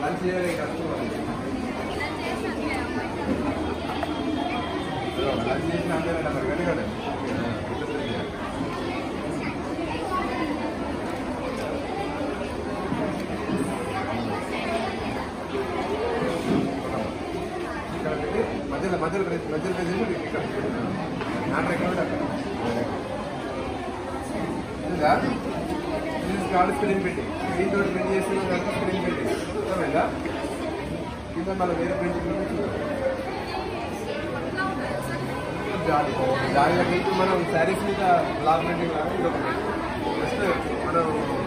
lunch చేయాలి కలుసుకోవాలి lunch చేసిన అంతే మరి కానీ కదా ఇక్కడ పెట్టి మధ్యలో మధ్యలో ప్రెస్ మధ్యలో ప్రెస్ చేసి ఇక్కడ నాన్న ఎక్కడ ఉంటే అక్కడ ఉందా దీనికి కాడు స్క్రీన్ పెట్టి స్క్రీన్ తోటి ప్రింట్ చేస్తున్న దాంట్లో స్క్రీన్ పెట్టి అర్థమైందా కింద మళ్ళీ వేరే ప్రింట్ జాలి జాలి మనం శారీస్ మీద బ్లాక్ ప్రింటింగ్ లాగా ఇది ఒక జస్ట్ మనం